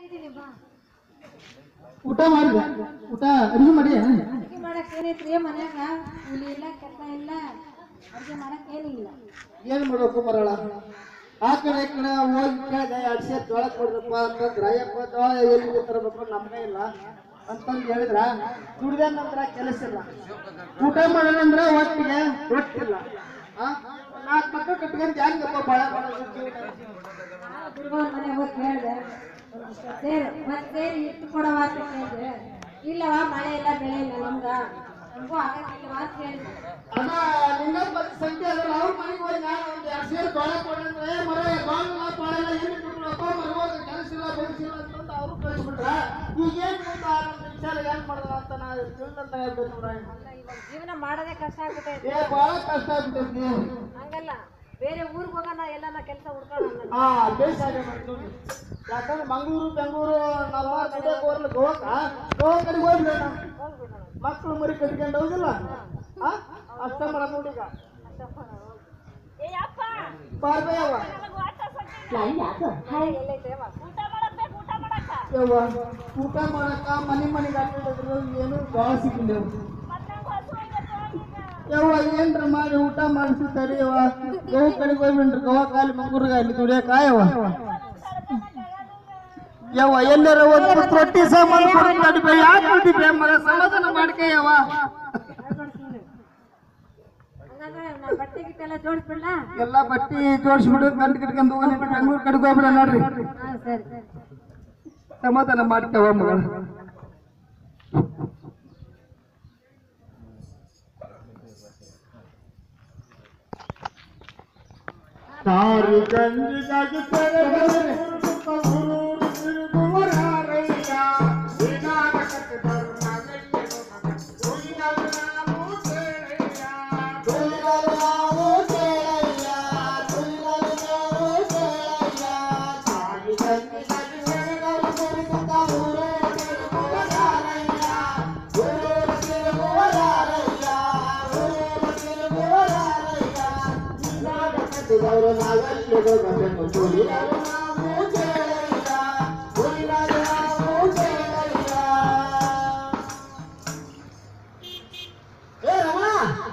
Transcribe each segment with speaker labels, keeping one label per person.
Speaker 1: ಇದೀನಿ ಬಾ
Speaker 2: ಊಟ ಮಾಡಿದೆ ಊಟ ಅಡಿಗೆ ಮಾಡಿ
Speaker 1: ಅಡುಗೆ ಮಾಡಕ್ ಏನೈತ್ರಿ ಮನ್ಯಾಗ ಕೂಲಿ ಇಲ್ಲ ಕೆಲಸ ಇಲ್ಲ ಅಡುಗೆ ಮಾಡಕ್ ಏನಿಲ್ಲ
Speaker 2: ಏನ್ ಮಾಡ್ಬೇಕು ಮರಳ ಆ ಕಡೆ ಈ ಕಡೆ ಹೋಗಿ ಕೇಳಿದೆ ಎರಡು ಸೇರ್ ಜೋಳ ಕೊಡ್ರಪ್ಪ ಅಂತಂದ್ರ ಅಯ್ಯಪ್ಪ ಜೋಳ ಎಲ್ಲಿ ತರಬೇಕು ನಮ್ಗೆ ಇಲ್ಲ ಅಂತಂದು ಹೇಳಿದ್ರ ದುಡ್ದೆ ನಂತರ ಕೆಲಸ ಇಲ್ಲ ಊಟ ಮಾಡೋಣಂದ್ರ ಒಟ್ಟಿಗೆ ರೊಟ್ಟಿಲ್ಲ ಆ ನಾಲ್ಕು ಮಕ್ಕಳು ಕಟ್ಕೊಂಡು ಹೆಂಗಪ್ಪ ಬಾಳ ಮಾಡೋದು ಜೀವನ?
Speaker 1: ಹುಡುಗನ ಮನೆಗೆ ಹೋಗಿ ಕೇಳಿದೆ ಸೇರಿ ಮತ್ತೆ ಸೇರಿ ಇಟ್ಟು ಕೊಡವ ಅಂತ ಕೇಳಿದೆ ಇಲ್ಲವ ಮಳೆ ಇಲ್ಲ ಬೆಳೆ ಇಲ್ಲ ನಮ್ಗ ನಮಗೂ ಆಗಕ್ಕಿಲ್ಲವ ಅಂತ ಕೇಳಿದೆ
Speaker 2: ಅದ ಲಿಂಗಪ್ಪ ಸಂಖ್ಯೆ ಅದಲ್ಲ ಅವ್ರ ಮನೆಗೆ ಹೋಗಿ ನಾನು ಒಂದು ಎರಡು ಸೇರು ಜೋಳ ಕೊಡಂದ್ರೆ ಮರ ಬಾಳ ಬಾಳೆಲ್ಲ ಏನು ಬಿಟ್ಬಿಡಪ್ಪ ಮರವಾಗ ಕೆಲಸ ಇಲ್ಲ ಬದುಕಿಲ್ಲ ಅಂತಂದು ಅವರು ಕಳಿಸ್ಬಿಟ್ರ ಈಗ ಏನ್ ಮುಂದೆ ನಮ್ಮ ವಿಚಾರ ಏನ್ ಮಾಡೋದು ಅಂತ ನಾವು ತಿಳಿದಂತ ಹೇಳ್ಬೇಕು ನೋಡ
Speaker 1: ಅಲ್ಲ ಇವಾಗ ಜೀವನ ಮಾಡೋದೇ ಕಷ್ಟ ಆಗ್ಬಿಟ್ಟೈತೆ
Speaker 2: ಏ ಭಾಳ ಕಷ್ಟ ಆಗ್ಬಿಟ್ಟೈತಿ
Speaker 1: ಹಂಗಲ್ಲ ಬೇರೆ ಊರಿಗೆ ಹೋಗೋಣ ಎಲ್ಲಾನ ಕೆಲಸ ಹುಡ್ಕೊಳ್ಳೋಣ
Speaker 2: ಹಾ ಬೇಸಾಯ ಮಾಡ್ತೀವಿ ಯಾಕಂದ್ರೆ ಮಂಗಳೂರು ಬೆಂಗಳೂರು ನಮ್ಮ ದುಡಿಯಕ್ಕೆ ಹೋಗ್ಲಿ ಗೋವಾಕ ಗೋವಾ ಕಡೆಗೆ ಹೋಗ್ಲಿ ನಾವು
Speaker 1: ಹೋಗ್ಬಿಡೋಣ
Speaker 2: ಮಕ್ಕಳು ಮರಿ ಕಟ್ಕೊಂಡು ಹೋಗಿಲ್ಲ ಹಾ ಅಷ್ಟ ಮಾಡ ನೋಡೀಗ ಬಾರ್ಬೇಯವ್ವ
Speaker 1: ಎಲ್ಲೈತೆ
Speaker 2: ಯವ್ವ ಊಟ ಮಾಡಕ್ಕ ಮನೆ ಮನೆಗೆ ಹಾಕಿದ್ರು ಏನು ಭಾಳ ಸಿಕ್ಕಿಲ್ಲ ಯವ್ವ ಏನ್ರ ಮಾಡಿ ಊಟ ಮಾಡಿಸಿ ತಡಿಯವ್ವ ಗೋವಾ ಕಡೆಗೆ ಹೋಗ್ಬಿಟ್ರಿ ಗೋವಾ ಕಾಲಿ ಮಂಗೂರ್ಗ ಅಲ್ಲಿ ದುಡಿಯಕ್ಕ ಯವ್ವ ಯವ್ವ ಎಲ್ಲಾರ ಒಂದು ತುತ್ತು ರೊಟ್ಟಿ ಸಾಮಾನು ಕೊಡ್ತಾಡಿ ಯಾಕೆ ಕೊಟ್ಟಿದ್ದೆ ಮರ ಸಮಾಧಾನ ಮಾಡ್ಕೆ ಯವ್ವ
Speaker 1: ಹಂಗಂದ್ರೆ ನಾ ಬಟ್ಟೆ ಗಿಟ್ಟೆಲ್ಲ ಜೋಡಿಸ್ಬಿಡ್ಲಾ
Speaker 2: ಎಲ್ಲ ಬಟ್ಟಿ ಜೋಡಿಸ್ಬಿಡು ಗಂಟು ಕಿಟ್ಕೊಂಡು ಹೋಗಿ ಬೆಂಗ್ಳೂರ್ ಕಡೆಗೆ ಹೋಗ್ಬಿಡ ನೋಡ್ರಿ
Speaker 1: ಹಾಂ ಸರಿ ಸರಿ
Speaker 2: ಸಮಾಧಾನ ಮಾಡ್ತೇವ ಮಗಳು ಸಾರು ಗಂಜಿಗಾಗಿ ಏ ರಮಣ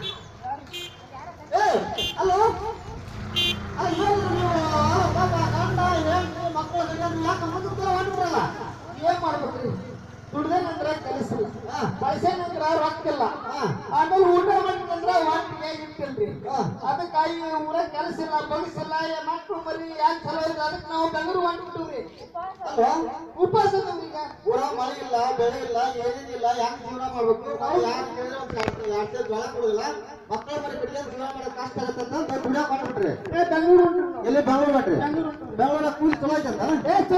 Speaker 2: ಏ ಹಲೋ ಅಯ್ಯೋ ನೀವು ಪಾಪ ಗಂಡ ಹೆಂಡ್ತಿ ಮಕ್ಕಳು ಗಂಡ ಯಾಕೆ ಮುಂದಕ್ಕೆ ಹೊಂಟ್ರಲ್ಲ ಏನ್ ಮಾಡ್ಬೇಕ್ರಿ ದುಡ್ದೆ ನಂತರ ಕಲಿಸಿಲ್ಲ ಬಳಸೆ ನಂತರ ರೊಕ್ಕಿಲ್ಲ ಆಮೇಲೆ ಊಟ ಮಾಡಿದ್ರೆ ಒಟ್ಟಿಗೆ ಇಟ್ಟಿಲ್ರಿ ಅದಕ್ಕಾಗಿ ಊರಾಗ ಕೆಲಸ ಇಲ್ಲ ಬಗ್ಸಿಲ್ಲ ಮಕ್ಕಳು ಮರಿ ಯಾಕೆ ಚಲೋ ಇದೆ ಅದಕ್ಕೆ ನಾವು ಬೆಂಗಳೂರು ಹೊಂಟ್ಬಿಟ್ಟಿವ್ರಿ ಉಪವಾಸ ಅದಾವ್ರಿ ಈಗ
Speaker 3: ಊರಾಗ ಮಳೆ ಇಲ್ಲ ಬೆಳೆ ಇಲ್ಲ ಏನೇನಿಲ್ಲ ಹೆಂಗ್ ಜೀವನ ಮಾಡ್ಬೇಕು ನಾವು ಯಾರು ಕೇಳಿದ್ರೆ ಒಂದು ಎರಡು ಸಾವಿರ ಜೋಳ ಕೊಡೋದಿಲ್ಲ ಮಕ್ಕಳ ಮರಿ ಬಿಡ್ಕೊಂಡು ಜೀವನ ಮಾಡೋದು ಕಷ್ಟ ಆಗತ್ತಂತ ದುಡಿಯೋಕೆ ಮಾಡ್ಬಿಟ್ರಿ
Speaker 2: ಏ ಬೆಂಗಳೂರು ಹೊಂಟ್ರಿ ನಾವು.
Speaker 3: ಎಲ್ಲಿ ಬೆಂಗಳೂರು ಮಾಡ್ರಿ
Speaker 2: ಬೆಂಗಳೂರು
Speaker 3: ಬೆಂಗಳೂರಾಗ ಕೂಲಿ ಚಲೋ ಐತಂತ
Speaker 2: ಏ ಚಲೋ